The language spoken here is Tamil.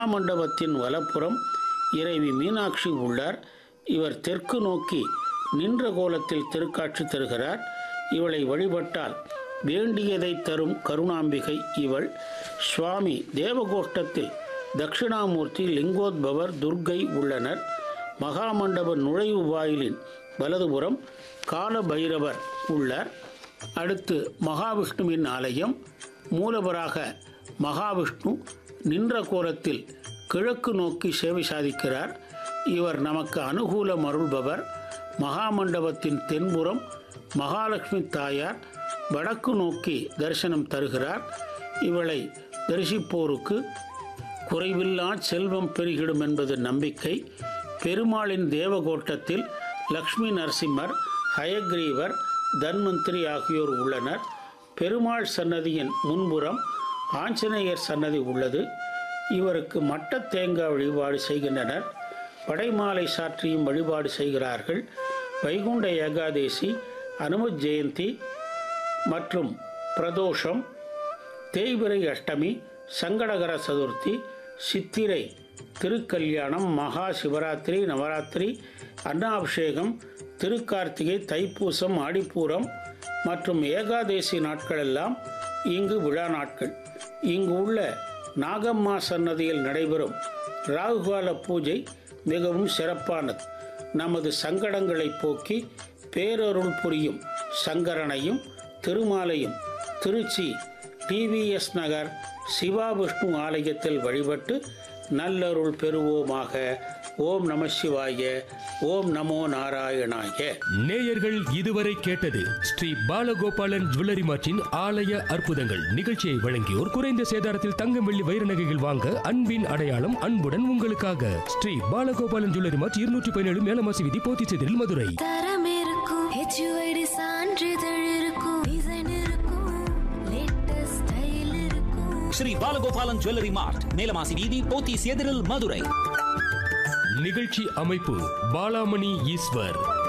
மண்டபத்தின் வலப்புறம் இறைவி மீனாட்சி உள்ளார் இவர் தெற்கு நோக்கி நின்ற கோலத்தில் திருக்காட்சி தருகிறார் இவளை வழிபட்டால் வேண்டியதை தரும் கருணாம்பிகை இவள் சுவாமி தேவகோஷ்டத்தில் தட்சிணாமூர்த்தி லிங்கோத்பவர் துர்க்கை உள்ளனர் மகாமண்டப நுழைவு வாயிலின் வலதுபுறம் கால பைரவர் உள்ளார் அடுத்து மகாவிஷ்ணுவின் ஆலயம் மூலவராக மகாவிஷ்ணு நின்ற கோலத்தில் கிழக்கு நோக்கி சேவை சாதிக்கிறார் இவர் நமக்கு அனுகூலம் அருள்பவர் மகாமண்டபத்தின் தென்புறம் மகாலட்சுமி தாயார் வடக்கு நோக்கி தரிசனம் தருகிறார் இவளை தரிசிப்போருக்கு குறைவில்லா செல்வம் பெருகிடும் என்பது நம்பிக்கை பெருமாளின் தேவகோட்டத்தில் லக்ஷ்மி நரசிம்மர் ஹயக்ரீவர் தன்வந்திரி ஆகியோர் உள்ளனர் பெருமாள் சன்னதியின் முன்புறம் ஆஞ்சநேயர் சன்னதி உள்ளது இவருக்கு மட்ட தேங்காய் வழிபாடு செய்கின்றனர் படைமாலை சாற்றியும் வழிபாடு செய்கிறார்கள் வைகுண்ட ஏகாதேசி அனுமத் ஜெயந்தி மற்றும் பிரதோஷம் தேய்பிரை அஷ்டமி சங்கடகர சதுர்த்தி சித்திரை திருக்கல்யாணம் மகா சிவராத்திரி நவராத்திரி அன்னாபிஷேகம் திருக்கார்த்திகை தைப்பூசம் ஆடிப்பூரம் மற்றும் ஏகாதேசி நாட்களெல்லாம் இங்கு விழா நாட்கள் இங்கு உள்ள நாகம்மா சன்னதியில் நடைபெறும் ராகுகால பூஜை மிகவும் சிறப்பானது நமது சங்கடங்களை போக்கி பேரருள் புரியும் சங்கரனையும் திருமாலையும் திருச்சி டிவிஎஸ் நகர் சிவா விஷ்ணு ஆலயத்தில் வழிபட்டு நல்லருள் பெறுவோமாக ஓம் நம சிவாய ஓம் நமோ நாராயணாய நேயர்கள் இதுவரை கேட்டது ஸ்ரீ பாலகோபாலன் ஜுவல்லரி மார்ட்டின் ஆலய அற்புதங்கள் நிகழ்ச்சியை வழங்கியோர் குறைந்த சேதாரத்தில் தங்கம் வெள்ளி வைர நகைகள் வாங்க அன்பின் அடையாளம் அன்புடன் உங்களுக்காக ஸ்ரீ பாலகோபாலன் ஜுவல்லரி மார்ட் இருநூற்றி பதினேழு மேலமாசி விதி போத்திச்செதில் மதுரை தரம் இருக்கும் ஹெச்யூஐடி சான்றிதழ் இருக்கும் டிசைன் இருக்கும் லேட்டஸ்ட் ஸ்டைல் இருக்கும் ஸ்ரீ பாலகோபாலன் ஜுவல்லரி மார்ட் மேலமாசி வீதி போத்தீஸ் எதிரில் மதுரை நிகழ்ச்சி அமைப்பு பாலாமணி ஈஸ்வர்